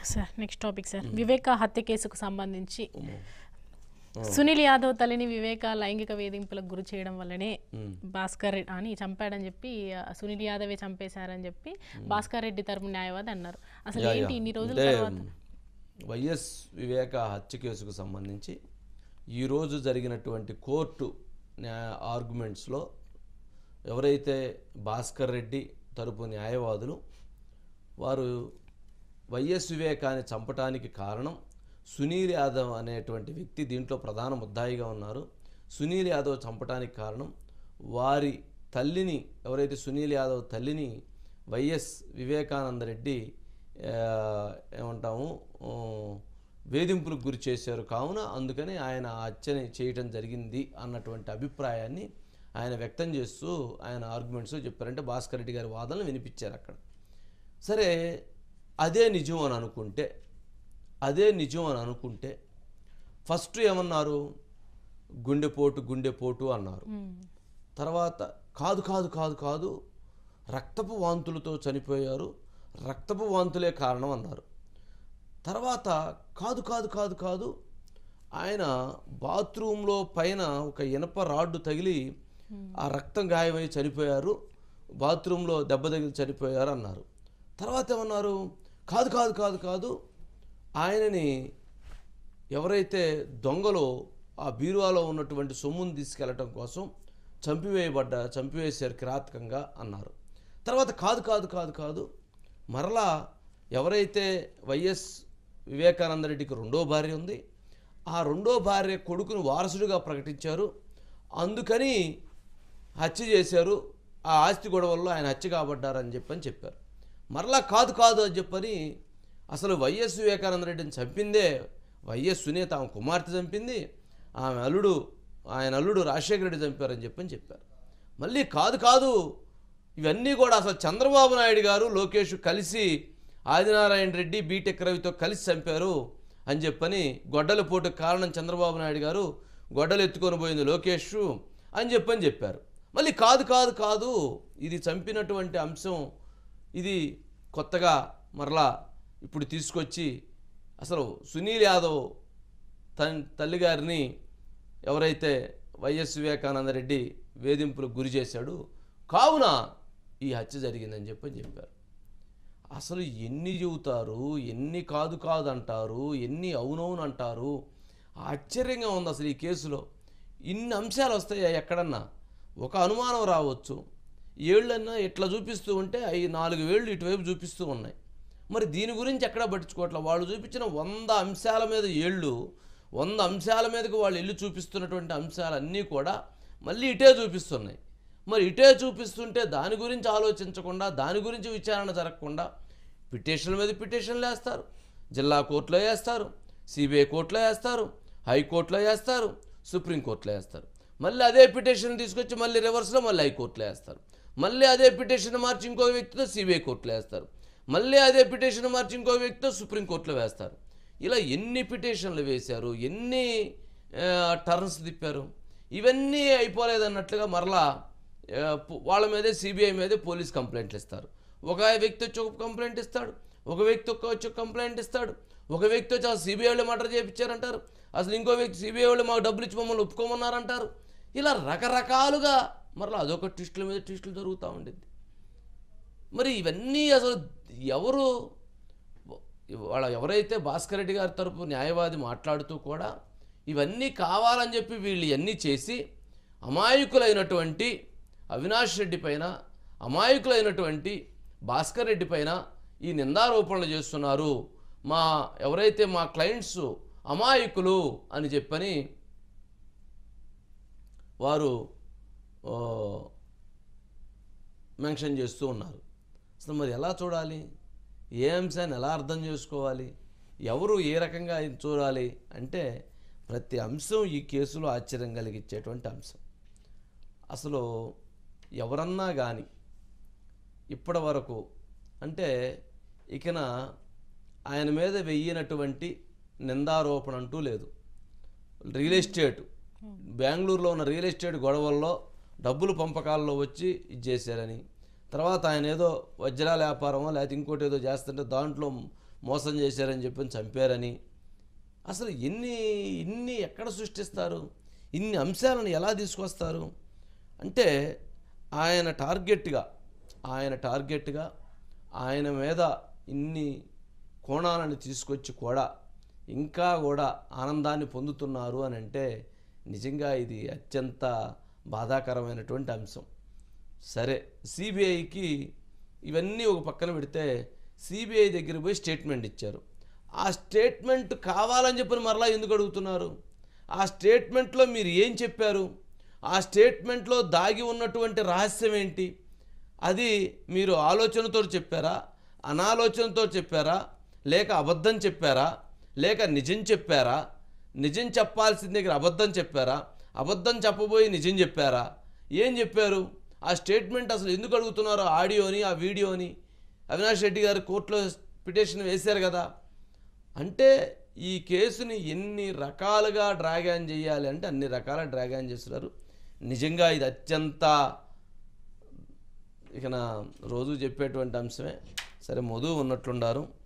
Sir next topic sir Viveka హత్య కేసుకు సంబంధించి సునీల్ యాదవ్ తల్లిని వివేక లైంగిక వేధింపులకు గురి చేయడం వల్లనే భాస్కర్ రెడ్డి అని చంపాడని చెప్పి ఆ, సునీల్ యాదవే చంపేశారని చెప్పి భాస్కర్ రెడ్డి తరపు న్యాయవాది అన్నారు అసలు యా, ఏంటి యా. ఇన్ని రోజుల అంటే తర్వాత వైఎస్ వివేక హత్య కేసుకు సంబంధించి ఈరోజు జరిగినటువంటి కోర్టు న్యాయ ఆర్గ్యుమెంట్స్లో ఎవరైతే భాస్కర్ రెడ్డి తరపు న్యాయవాదులు వారు వైఎస్ వివేకాన్ని చంపటానికి కారణం సునీల్ యాదవ్ అనేటువంటి వ్యక్తి దీంట్లో ప్రధాన ముద్దాయిగా ఉన్నారు సునీల్ యాదవ్ చంపటానికి కారణం వారి తల్లిని ఎవరైతే సునీల్ యాదవ్ తల్లిని వైఎస్ వివేకానంద రెడ్డి ఆ, ఏమంటాము ఆ, వేధింపులకు గురి చేశారు కావున అందుకని ఆయన ఆ హత్యని చేయటం జరిగింది అన్నటువంటి అభిప్రాయాన్ని ఆయన వ్యక్తం చేస్తూ ఆయన ఆర్గ్యుమెంట్స్ చెప్పారంటే భాస్కర్ రెడ్డి గారి వాదనలు వినిపించారు అక్కడ సరే అదే నిజం అని అనుకుంటే అదే నిజం అని అనుకుంటే ఫస్ట్ ఏమన్నారు గుండెపోటు గుండెపోటు అన్నారు తర్వాత కాదు కాదు కాదు కాదు రక్తపు వాంతులతో చనిపోయారు రక్తపు వాంతులే కారణం అన్నారు తర్వాత కాదు కాదు కాదు కాదు ఆయన బాత్రూంలో పైన ఒక ఇనప రాడ్డు తగిలి ఆ రక్తం గాయమై చనిపోయారు బాత్రూంలో దెబ్బ తగిలి చనిపోయారు అన్నారు తర్వాత ఏమన్నారు కాదు కాదు కాదు కాదు ఆయనని ఎవరైతే దొంగలో ఆ బీరువాలో ఉన్నటువంటి సొమ్మును తీసుకెళ్లటం కోసం చంపివేయబడ్డ చంపివేశారు కిరాతకంగా అన్నారు తర్వాత కాదు కాదు కాదు కాదు మరలా ఎవరైతే వైఎస్ వివేకానంద రెడ్డికి రెండో భార్య ఉంది ఆ రెండో భార్య కొడుకును వారసుడిగా ప్రకటించారు అందుకని హత్య చేశారు ఆ ఆస్తి గొడవల్లో ఆయన హత్య కాబడ్డారని చెప్పని చెప్పారు మరలా కాదు కాదు అని చెప్పని అసలు వైఎస్ వివేకానంద రెడ్డిని చంపిందే వైఎస్ సునీత ఆమె కుమార్తె చంపింది ఆమె అల్లుడు ఆయన అల్లుడు రాజశేఖర రెడ్డి చంపారని చెప్పని చెప్పారు మళ్ళీ కాదు కాదు ఇవన్నీ కూడా అసలు చంద్రబాబు నాయుడు గారు లోకేష్ కలిసి ఆదినారాయణ రెడ్డి బీటెక్ రవితో కలిసి చంపారు అని చెప్పని గొడ్డల పోటుకు కారణం చంద్రబాబు నాయుడు గారు గొడ్డలు ఎత్తుకొని పోయింది లోకేష్ అని చెప్పని చెప్పారు మళ్ళీ కాదు కాదు కాదు ఇది చంపినటువంటి అంశం ఇది కొత్తగా మరలా ఇప్పుడు తీసుకొచ్చి అసలు సునీల్ యాదవ్ తన తల్లిగారిని ఎవరైతే వైఎస్ వివేకానంద రెడ్డి వేధింపులకు గురి చేశాడు కావున ఈ హత్య జరిగిందని చెప్పని చెప్పారు అసలు ఎన్ని చెబుతారు ఎన్ని కాదు కాదు అంటారు ఎన్ని అవునవును అంటారు ఆశ్చర్యంగా ఉంది అసలు ఈ కేసులో ఇన్ని అంశాలు వస్తాయా ఎక్కడన్నా ఒక అనుమానం రావచ్చు ఏళ్ళన్నా ఇట్లా చూపిస్తూ ఉంటే అవి నాలుగు వేళ్ళు ఇటువైపు చూపిస్తూ ఉన్నాయి మరి దీని గురించి ఎక్కడా పట్టించుకోవట్లే వాళ్ళు చూపించిన వంద అంశాల మీద ఏళ్ళు వంద అంశాల మీదకి వాళ్ళు ఇల్లు చూపిస్తున్నటువంటి అంశాలన్నీ కూడా మళ్ళీ ఇటే చూపిస్తున్నాయి మరి ఇటే చూపిస్తుంటే దాని గురించి ఆలోచించకుండా దాని గురించి విచారణ జరగకుండా పిటిషన్ల మీద పిటిషన్లు వేస్తారు జిల్లా కోర్టులో వేస్తారు సిబిఐ కోర్టులో వేస్తారు హైకోర్టులో వేస్తారు సుప్రీంకోర్టులో వేస్తారు మళ్ళీ అదే పిటిషన్ తీసుకొచ్చి మళ్ళీ రివర్స్లో మళ్ళీ హైకోర్టులో వేస్తారు మళ్ళీ అదే పిటిషన్ మార్చి ఇంకో వ్యక్తితో సిబిఐ కోర్టులో వేస్తారు మళ్ళీ అదే పిటిషన్ మార్చి ఇంకో వ్యక్తితో సుప్రీంకోర్టులో వేస్తారు ఇలా ఎన్ని పిటిషన్లు వేశారు ఎన్ని ఆ, టర్న్స్ తిప్పారు ఇవన్నీ అయిపోలేదన్నట్లుగా మరలా ఆ, పు- వాళ్ళ మీదే సిబిఐ మీదే పోలీస్ కంప్లైంట్లు ఇస్తారు ఒక వ్యక్తి వచ్చి ఒక కంప్లైంట్ ఇస్తాడు ఒక వ్యక్తి ఒక్క వచ్చి ఒక కంప్లైంట్ ఇస్తాడు ఒక వ్యక్తి వచ్చి ఆ సిబిఐ వాళ్ళు మర్డర్ చేయించారంటారు అసలు ఇంకో వ్యక్తి సిబిఐ వాళ్ళు మాకు డబ్బులు ఇచ్చి మమ్మల్ని ఒప్పుకోమన్నారంటారు ఇలా రకరకాలుగా మరలా అదొక ట్విస్టుల మీద ట్విస్టులు జరుగుతూ ఉండిద్ది మరి ఇవన్నీ అసలు ఎవరు వాళ్ళ ఎవరైతే భాస్కర్ రెడ్డి గారి తరపు న్యాయవాది మాట్లాడుతూ కూడా ఇవన్నీ కావాలని చెప్పి వీళ్ళు ఇవన్నీ చేసి అమాయకులైనటువంటి అవినాష్ రెడ్డి పైన అమాయకులైనటువంటి భాస్కర్ రెడ్డి పైన ఈ నిందారోపణలు చేస్తున్నారు మా ఎవరైతే మా క్లయింట్స్ అమాయకులు అని చెప్పని వారు ఓ, మెన్షన్ చేస్తూ ఉన్నారు అసలు మరి ఎలా చూడాలి ఏ అంశాన్ని ఎలా అర్థం చేసుకోవాలి ఎవరు ఏ రకంగా ఇది చూడాలి అంటే ప్రతి అంశం ఈ కేసులో ఆశ్చర్యం కలిగించేటువంటి అంశం అసలు ఎవరన్నా కానీ ఇప్పటి వరకు అంటే ఇకన ఆయన మీద వెయ్యినటువంటి నిందారోపణ అంటూ లేదు రియల్ ఎస్టేట్ బెంగళూరులో ఉన్న రియల్ ఎస్టేట్ గొడవల్లో డబ్బులు పంపకాల్లో వచ్చి ఇది చేశారని తర్వాత ఆయన ఏదో వజ్రాల వ్యాపారమో లేకపోతే ఇంకోటి ఏదో చేస్తుంటే దాంట్లో మోసం చేశారని చెప్పి చంపారని అసలు ఎన్ని ఇన్ని ఎక్కడ సృష్టిస్తారు ఇన్ని అంశాలను ఎలా తీసుకొస్తారు అంటే ఆయన టార్గెట్గా ఆయన టార్గెట్గా ఆయన మీద ఇన్ని కోణాలను తీసుకొచ్చి కూడా ఇంకా కూడా ఆనందాన్ని పొందుతున్నారు అని అంటే నిజంగా ఇది అత్యంత బాధాకరమైనటువంటి అంశం సరే సిబిఐకి ఇవన్నీ ఒక పక్కన పెడితే సిబిఐ దగ్గర పోయి స్టేట్మెంట్ ఇచ్చారు ఆ స్టేట్మెంట్ కావాలని చెప్పని మరలా ఎందుకు అడుగుతున్నారు ఆ స్టేట్మెంట్లో మీరు ఏం చెప్పారు ఆ స్టేట్మెంట్లో దాగి ఉన్నటువంటి రహస్యం ఏంటి అది మీరు ఆలోచనతో చెప్పారా అనాలోచనతో చెప్పారా లేక అబద్ధం చెప్పారా లేక నిజం చెప్పారా నిజం చెప్పాల్సిన దగ్గర అబద్ధం చెప్పారా అబద్ధం చెప్పబోయి నిజం చెప్పారా ఏం చెప్పారు ఆ స్టేట్మెంట్ అసలు ఎందుకు అడుగుతున్నారో ఆడియోని ఆ వీడియోని అవినాష్ రెడ్డి గారు కోర్టులో పిటిషన్ వేశారు కదా అంటే ఈ కేసుని ఎన్ని రకాలుగా డ్రాగాన్ చేయాలి అంటే అన్ని రకాల డ్రాగాన్ చేస్తున్నారు నిజంగా ఇది అత్యంత ఇక నా రోజు చెప్పేటువంటి అంశమే సరే మధు ఉన్నట్లుండారు